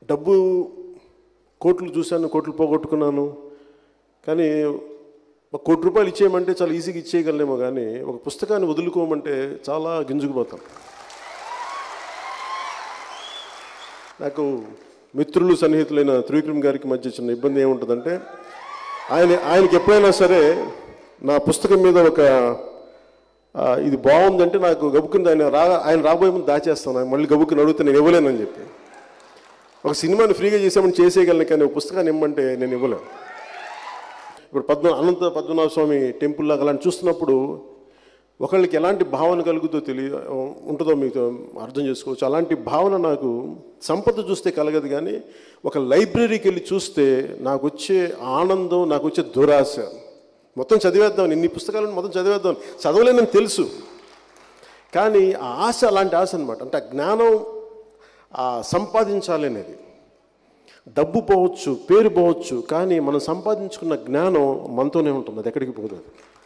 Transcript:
డబ్బు కోట్లు చూశాను కోట్లు పోగొట్టుకున్నాను కానీ ఒక కోటి రూపాయలు ఇచ్చేయమంటే చాలా ఈజీగా ఇచ్చేయగలనేమో కానీ ఒక పుస్తకాన్ని వదులుకోమంటే చాలా గింజుకుపోతాం నాకు మిత్రులు సన్నిహితులైన త్రివిక్రమ్ గారికి మధ్య చిన్న ఇబ్బంది ఏముంటుందంటే ఆయన ఆయనకి ఎప్పుడైనా సరే నా పుస్తకం మీద ఒక ఆ, ఇది బాగుందంటే నాకు గబుక్కుని ఆయన రా ఆయన రాబోయే ముందు దాచేస్తాను ఆయన మళ్ళీ గబుక్కుని అడిగితే నేను ఇవ్వలేనని చెప్పి ఒక సినిమాని ఫ్రీగా చేసామని చేసేయగలను కానీ ఒక పుస్తకాన్ని ఇమ్మంటే నేను ఇవ్వలేను ఇప్పుడు పద్మ అనంత పద్మనాభ స్వామి టెంపుల్ లాగా అలాంటి చూస్తున్నప్పుడు ఒకళ్ళకి ఎలాంటి భావన కలుగుతో తెలియ ఉంటుందో మీకు అర్థం చేసుకోవచ్చు అలాంటి భావన నాకు సంపద చూస్తే కలగదు కానీ ఒక లైబ్రరీకి వెళ్ళి చూస్తే నాకు వచ్చే ఆనందం నాకు వచ్చే దురాశ మొత్తం చదివేద్దాం ఇన్ని పుస్తకాలను మొత్తం చదివేద్దాం చదవలేనని తెలుసు కానీ ఆ ఆశ అలాంటి ఆశ అనమాట అంటే ఆ జ్ఞానం ఆ సంపాదించాలి అనేది డబ్బు పోవచ్చు పేరు పోవచ్చు కానీ మనం సంపాదించుకున్న జ్ఞానం మనతోనే ఉంటుంది అది ఎక్కడికి పోదు అది